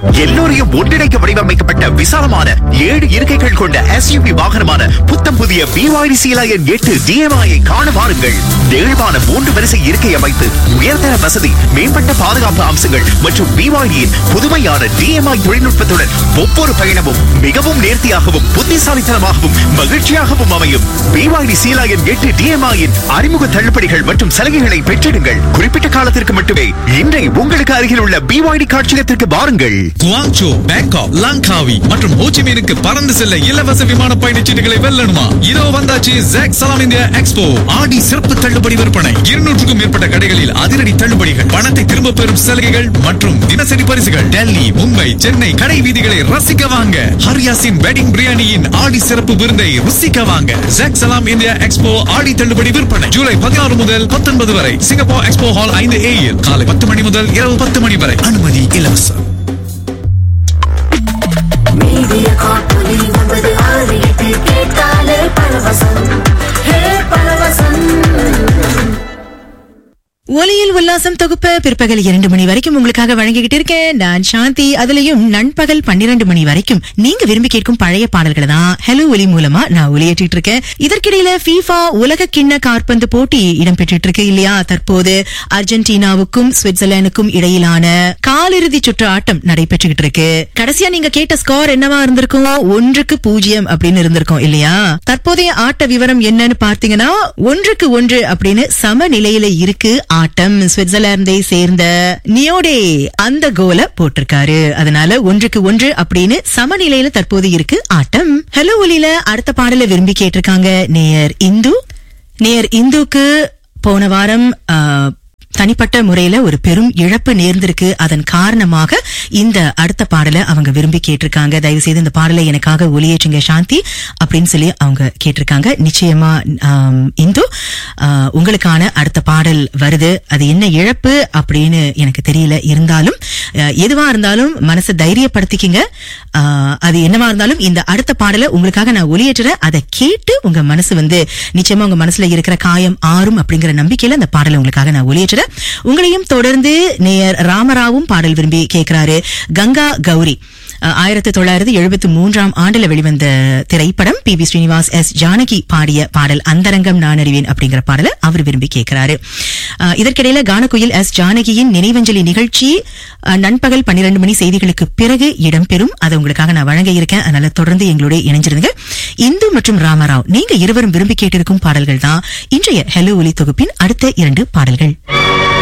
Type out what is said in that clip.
எல்லோரையும் ஒன்றிணைக்க வடிவமைக்கப்பட்ட விசாலமான ஏழு இருக்கைகள் கொண்ட எஸ்யூவி வாகனமான புத்தம் புதிய பிவாய்டி சீலாயன் எட்டு டிஎம்ஐ காண வாருங்கள் நெகிழ்வான மூன்று வரிசை இருக்கை அமைப்பு உயர்தர வசதி மேம்பட்ட பாதுகாப்பு அம்சங்கள் மற்றும் பிவாய்டியின் புதுமையான டிஎம்ஐ தொழில்நுட்பத்துடன் ஒவ்வொரு பயணமும் மிகவும் நேர்த்தியாகவும் புத்திசாலித்தனமாகவும் மகிழ்ச்சியாகவும் அமையும் பிவாய்டி சீலாயன் எட்டு டிஎம்ஐயின் அறிமுக தள்ளுபடிகள் மற்றும் சலுகைகளை பெற்றிடுங்கள் குறிப்பிட்ட காலத்திற்கு மட்டுமே இன்றை உங்களுக்கு அருகில் உள்ள பிவாய்டி காட்சியகத்திற்கு வாருங்கள் குவாங்சோ பேங்காக் லாங்காவி மற்றும் ஹோச்சிமீனுக்கு பறந்து செல்ல இலவச விமான பயணச்சீட்டுகளை வெல்லணுமா இதோ வந்தாச்சு ஜாக் சலாம் இந்தியா எக்ஸ்போ ஆடி சிறப்பு தள்ளுபடி விற்பனை இருநூற்றுக்கும் மேற்பட்ட கடைகளில் அதிரடி தள்ளுபடிகள் பணத்தை திரும்ப பெறும் சலுகைகள் மற்றும் தினசரி பரிசுகள் டெல்லி மும்பை சென்னை கடை வீதிகளை ரசிக்க வாங்க ஹரியாசின் வெட்டிங் பிரியாணியின் ஆடி சிறப்பு விருந்தை ருசிக்க வாங்க ஜாக் சலாம் இந்தியா எக்ஸ்போ ஆடி தள்ளுபடி விற்பனை ஜூலை பதினாறு முதல் பத்தொன்பது வரை சிங்கப்பூர் எக்ஸ்போ ஹால் ஐந்து ஏயில் காலை பத்து மணி முதல் இரவு பத்து மணி வரை அனுமதி இலவசம் மீடியா காப்பொலி ஒன்பது ஆறு எட்டு கேட்டாலே பரவசம் ஹே பரவசம் ஒலியில் உல்லாசம் தொகுப்ப பிற்பகல் இரண்டு மணி வரைக்கும் உங்களுக்காக வழங்கிக்கிட்டு இருக்கேன் நான் சாந்தி அதுலயும் நண்பகல் பன்னிரண்டு மணி வரைக்கும் நீங்க விரும்பி கேட்கும் பழைய பாடல்களை தான் ஹலோ ஒலி மூலமா நான் ஒலியேற்றிட்டு இருக்கேன் இதற்கிடையில ஃபீஃபா உலக கிண்ண காற்பந்து போட்டி இடம்பெற்றுட்டு இருக்கு இல்லையா தற்போது அர்ஜென்டினாவுக்கும் சுவிட்சர்லாந்துக்கும் இடையிலான காலிறுதி சுற்று ஆட்டம் நடைபெற்றுகிட்டு இருக்கு கடைசியா நீங்க கேட்ட ஸ்கோர் என்னவா இருந்திருக்கும் ஒன்றுக்கு பூஜ்ஜியம் அப்படின்னு இருந்திருக்கும் இல்லையா தற்போதைய ஆட்ட விவரம் என்னன்னு பார்த்தீங்கன்னா ஒன்றுக்கு ஒன்று அப்படின்னு சம நிலையில இருக்கு ஆட்டம் சுவிட்சர்லாந்தை சேர்ந்த நியோடே அந்த கோல போட்டிருக்காரு அதனால ஒன்றுக்கு ஒன்று அப்படின்னு சமநிலையில தற்போது இருக்கு ஆட்டம் ஹலோ ஒலியில அடுத்த பாடல விரும்பி கேட்டிருக்காங்க நேயர் இந்து நேயர் இந்துக்கு போன வாரம் ஆ, தனிப்பட்ட முறையில ஒரு பெரும் இழப்பு நேர்ந்திருக்கு அதன் காரணமாக இந்த அடுத்த பாடலை அவங்க விரும்பி கேட்டிருக்காங்க தயவு செய்து இந்த பாடலை எனக்காக ஒளியேற்றுங்க சாந்தி அப்படின்னு சொல்லி அவங்க கேட்டிருக்காங்க நிச்சயமா ஆம், இந்து ஆ, உங்களுக்கான அடுத்த பாடல் வருது அது என்ன இழப்பு அப்படின்னு எனக்கு தெரியல இருந்தாலும் ஆ, எதுவா இருந்தாலும் மனசை தைரியப்படுத்திக்கிங்க ஆ, அது என்னவா இருந்தாலும் இந்த அடுத்த பாடலை உங்களுக்காக நான் ஒளியேற்றுறேன் அதை கேட்டு உங்க மனசு வந்து நிச்சயமா உங்க மனசுல இருக்கிற காயம் ஆறும் அப்படிங்கிற நம்பிக்கையில அந்த பாடலை உங்களுக்காக நான் ஒளியேற்றுறேன் உங்களையும் தொடர்ந்து நேயர் ராமராவும் பாடல் விரும்பி கேட்கிறாரு கங்கா கௌரி அஹ், ஆயிரத்தி தொள்ளாயிரத்தி எழுபத்தி மூன்றாம் ஆண்டுல வெளிவந்த திரைப்படம் P V Srinivas S Janaki பாடிய பாடல் அந்தரங்கம் நான் அறிவேன் அப்படிங்கிற பாடலை அவர் விரும்பி கேட்கிறாரு அஹ், இதற்கிடையில கானகுயில் எஸ் ஜானகியின் நினைவஞ்சலி நிகழ்ச்சி அஹ், நண்பகல் பன்னிரண்டு மணி செய்திகளுக்கு பிறகு இடம்பெறும் அதை உங்களுக்காக நான் வழங்க இருக்கேன் அதனால தொடர்ந்து எங்களோட இணைஞ்சிருங்க இந்து மற்றும் ராமராவ் நீங்க இருவரும் விரும்பி கேட்டிருக்கும் பாடல்கள் தான் இன்றைய ஹலோ ஒலி தொகுப்பின் அடுத்த இரண்டு பாடல்கள்